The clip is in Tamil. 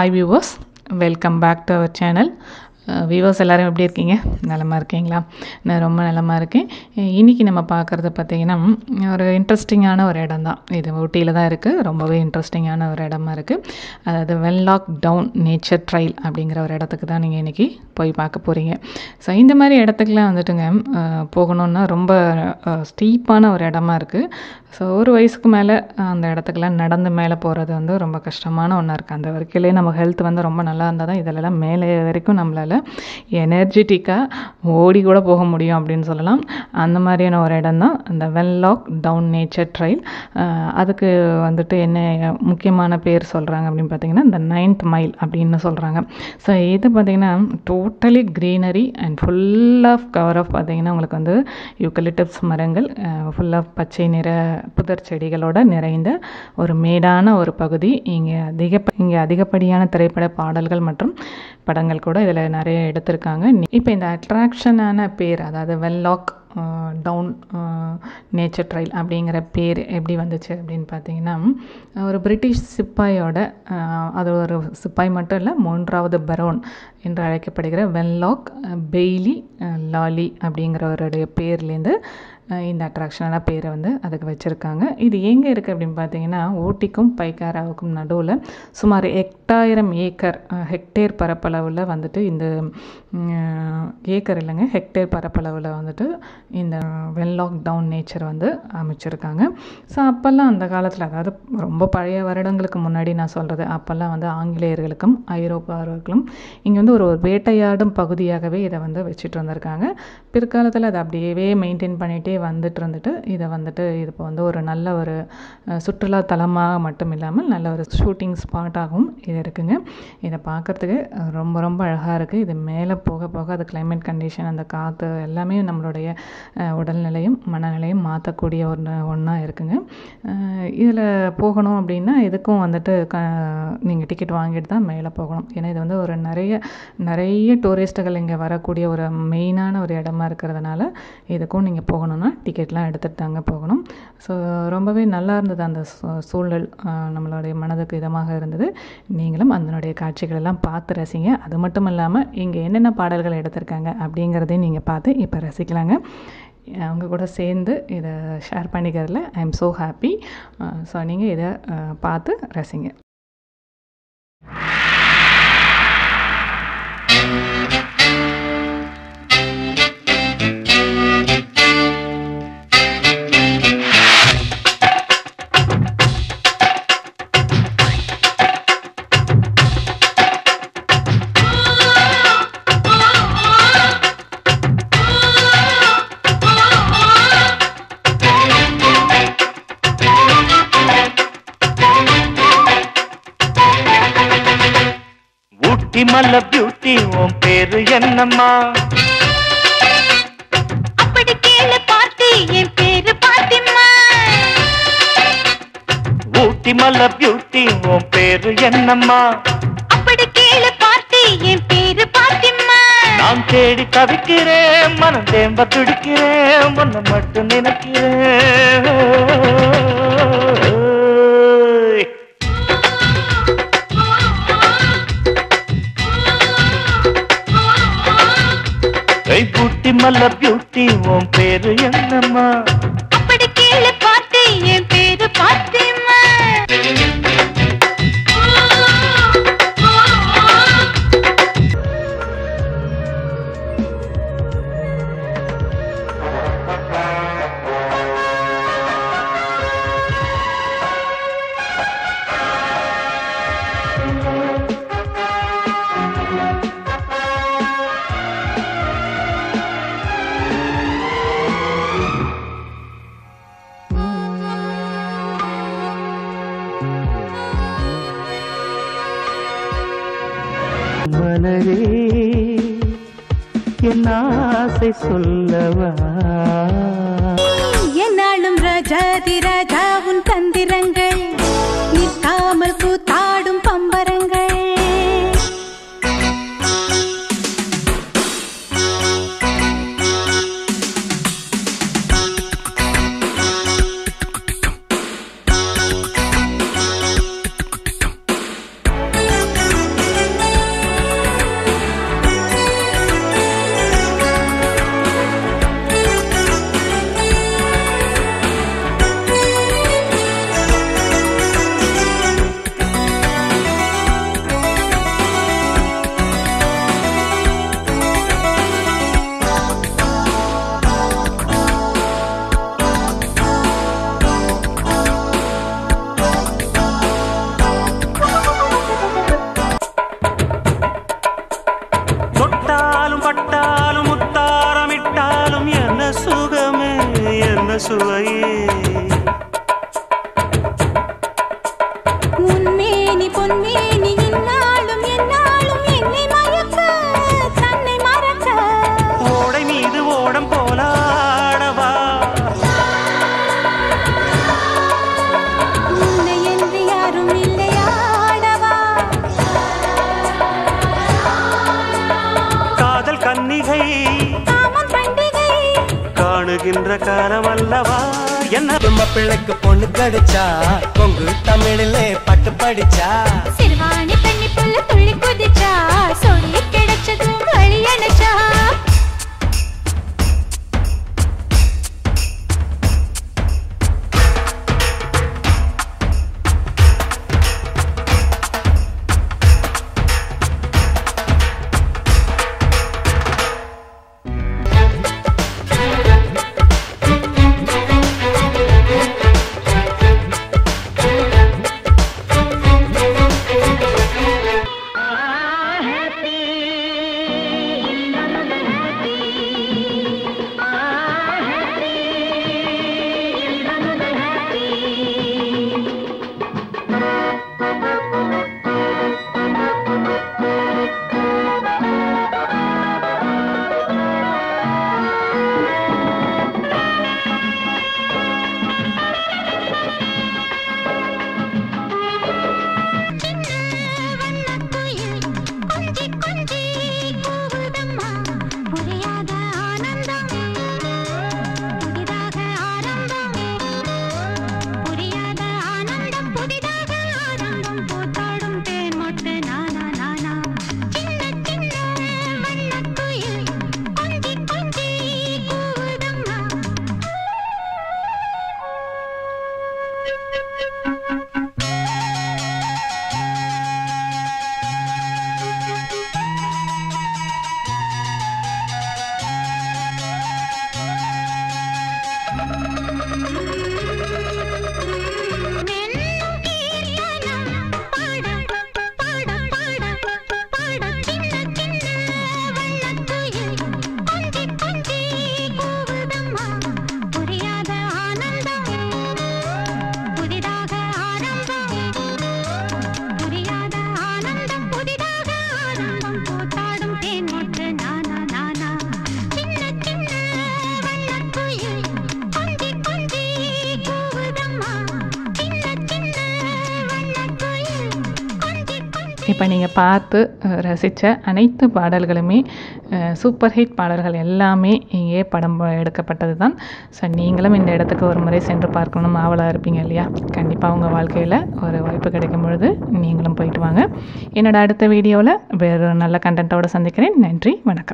hi viewers welcome back to our channel viewers எல்லோரும் எப்படி இருக்கீங்க நலமாக இருக்கீங்களா நான் ரொம்ப நலமாக இருக்கேன் இன்றைக்கி நம்ம பார்க்குறது பார்த்திங்கன்னா ஒரு இன்ட்ரெஸ்டிங்கான ஒரு இடம் தான் இது ஊட்டியில் தான் இருக்குது ரொம்பவே இன்ட்ரெஸ்டிங்கான ஒரு இடமா இருக்குது அதாவது வெல்லாக் டவுன் நேச்சர் ட்ரைல் அப்படிங்கிற ஒரு இடத்துக்கு தான் நீங்கள் இன்றைக்கி போய் பார்க்க போகிறீங்க ஸோ இந்த மாதிரி இடத்துக்குலாம் வந்துட்டுங்க அஹ், போகணுன்னா ரொம்ப ஸ்டீப்பான ஒரு இடமா இருக்குது ஸோ ஒரு வயசுக்கு மேலே அந்த இடத்துக்குலாம் நடந்து மேலே போகிறது வந்து ரொம்ப கஷ்டமான ஒன்றா இருக்குது அந்த வரைக்கிலே நம்ம ஹெல்த் வந்து ரொம்ப நல்லா இருந்தால் தான் இதிலெல்லாம் மேலே வரைக்கும் நம்மளால் எனர்ஜெட்டிக்காக ஓடி கூட போக முடியும் அப்படின்னு சொல்லலாம் அந்த மாதிரியான ஒரு இடம் தான் இந்த வெல்லாக் டவுன் நேச்சர் ட்ரைல் அதுக்கு வந்துட்டு என்ன முக்கியமான பேர் சொல்கிறாங்க அப்படின்னு பார்த்தீங்கன்னா இந்த நைன்த் மைல் அப்படின்னு சொல்கிறாங்க ஸோ இது பார்த்தீங்கன்னா totally greenery and full of cover of பார்த்தீங்கன்னா உங்களுக்கு வந்து யூக்கலிப்டஸ் மரங்கள் ஃபுல் ஆஃப் பச்சை நிற புதர் செடிகளோட நிறைந்த ஒரு மேடான ஒரு பகுதி இங்கே அதிக இங்கே அதிகப்படியான திரைப்பட பாடல்கள் மற்றும் படங்கள் கூட இதில் நிறைய எடுத்திருக்காங்க இப்போ இந்த அட்ராக்ஷனான பேர் அதாவது வெல்லாக் டவுன் நேச்சர் ட்ரைல் அப்படிங்கிற பேர் எப்படி வந்துச்சு அப்படின்னு பார்த்தீங்கன்னா ஒரு பிரிட்டிஷ் சிப்பாயோட அஹ், அது ஒரு சிப்பாய் மட்டும் இல்லை மூன்றாவது பரோன் என்று அழைக்கப்படுகிற வெல்லாக் பெய்லி அஹ், லாலி அப்படிங்கிறவருடைய பேர்லேருந்து அஹ், இந்த அட்ராக்ஷனான பேரை வந்து அதுக்கு வச்சுருக்காங்க இது எங்கே இருக்குது அப்படின்னு பார்த்தீங்கன்னா ஊட்டிக்கும் பைக்காராவுக்கும் நடுவில் சுமார் எட்டாயிரம் ஏக்கர் அஹ், ஹெக்டேர் பரப்பளவில் வந்துட்டு இந்த உம், ஏக்கர் இல்லைங்க ஹெக்டேர் பரப்பளவில் வந்துட்டு இந்த வெல்லாக் டவுன் நேச்சர் வந்து அமைச்சிருக்காங்க ஸோ அப்போல்லாம் அந்த காலத்தில் அதாவது ரொம்ப பழைய வருடங்களுக்கு முன்னாடி நான் சொல்கிறது அப்போல்லாம் வந்து ஆங்கிலேயர்களுக்கும் ஐரோப்பாவர்களும் இங்கே வந்து ஒரு வேட்டையாடும் பகுதியாகவே இதை வந்து வச்சுட்டு வந்திருக்காங்க பிற்காலத்தில் அதை அப்படியே மெயின்டைன் பண்ணிகிட்டே வந்துட்டு இருந்துட்டு இதை வந்துட்டு இது இப்போ வந்து ஒரு நல்ல ஒரு அஹ், சுற்றுலா தலமாக மட்டும் இல்லாமல் நல்ல ஒரு ஷூட்டிங் ஸ்பாட்டாகவும் இது இருக்குங்க இதை பார்க்குறதுக்கு ரொம்ப ரொம்ப அழகாக இருக்குது இது மேலே போக போக அது climate கண்டிஷன் அந்த காற்று எல்லாமே நம்மளுடைய அஹ், உடல்நிலையும் மனநிலையும் மாற்றக்கூடிய ஒன்று ஒன்றா இருக்குங்க இதில் போகணும் அப்படின்னா இதுக்கும் வந்துட்டு க நீங்கள் டிக்கெட் வாங்கிட்டு தான் மேலே போகணும் ஏன்னா இது வந்து ஒரு நிறைய நிறைய டூரிஸ்ட்டுகள் இங்கே வரக்கூடிய ஒரு மெயினான ஒரு இடமா இருக்கிறதுனால இதுக்கும் நீங்கள் போகணுன்னா டிக்கெட்லாம் எடுத்துகிட்டு தாங்க போகணும் ஸோ ரொம்பவே நல்லா இருந்தது அந்த சூ- சூழல் அஹ், நம்மளுடைய மனதுக்கு இதமாக இருந்தது நீங்களும் அதனுடைய காட்சிகள் எல்லாம் பார்த்து ரசிங்க அது மட்டும் இல்லாமல் இங்கே என்னென்ன பாடல்கள் எடுத்திருக்காங்க அப்படிங்கிறதையும் நீங்கள் பார்த்து இப்போ ரசிக்கலாங்க அவங்க கூட சேர்ந்து இதை ஷேர் பண்ணிக்கிறதுல I am so happy so நீங்கள் இதை அஹ், பார்த்து ரசிங்க ஊட்டி மல்ல பியூட்டி உன் பேரு என்னம்மா அப்படி கேளு பார்த்தி என் பேரு பாத்திமா ஊட்டி மல்ல பியூட்டி உன் பேரு என்னம்மா அப்படி கேளு பார்த்தி என் பேரு பாத்திமா நான் தேடி தவிக்கிறேன் மனம் தேம்ப துடிக்கிறேன் உன்னை மட்டும் நினைக்கிறேன் ஏய் ஊட்டி மல்ல பியூட்டி உன் பேரு என்னம்மா அப்படி கேளு பார்த்தி என் பேரு பாத்திமா மலரே என் ஆசை சொல்லவா என்னாலும் ராஜாதி ராஜா உன் தந்திரங்கள் நிற்காமல் கூத்தாடும் பம்பரங்கள் சுவையே உன்மேனி பொன்மேனி இந்நாளும் எந்நாளும் என்னை மயக்க தன்னை மறக்க ஓடை மீது ஓடம் போலாடவா உன்னை என்று யாரும் இல்லையாடவா காதல் கன்னிகை காமம் பண்டிகை காணுகின்ற காலம் அல்லவா என்ன நம்ம பிள்ளைக்கு பொண்ணு கிடைச்சா கொங்கு தமிழிலே பட்டு படிச்சா சிறுவாணி தண்ணி புள்ள துள்ளி குதிச்சா சொல்லி கிடைச்சதும் வழி அணைச்சா கொஞ்சி கொஞ்சி கூவுதம்மா புரியாத ஆனந்தம் புதிதாக ஆரம்பம் புரியாத ஆனந்தம் புதிதாக ஆரம்பம் பூத்தாடும் தேன் மொட்டு நானா நானா சின்ன சின்ன வண்ணக்குயில் கொஞ்சி கொஞ்சி கூவுதம்மா இப்போ நீங்கள் பார்த்து ரசித்த அனைத்து பாடல்களுமே அஹ், சூப்பர் ஹிட் பாடல்கள் எல்லாமே இங்கே படம் ப- எடுக்கப்பட்டது தான் ஸோ நீங்களும் இந்த இடத்துக்கு ஒரு முறை சென்று பார்க்கணும் ஆவலாக இருப்பீங்க இல்லையா கண்டிப்பாக உங்கள் வாழ்க்கையில் ஒரு வாய்ப்பு கிடைக்கும் பொழுது நீங்களும் போயிட்டு வாங்க என்னோட அடுத்த வீடியோவில் வேறு நல்ல கண்டென்ட்டோட சந்திக்கிறேன் நன்றி வணக்கம்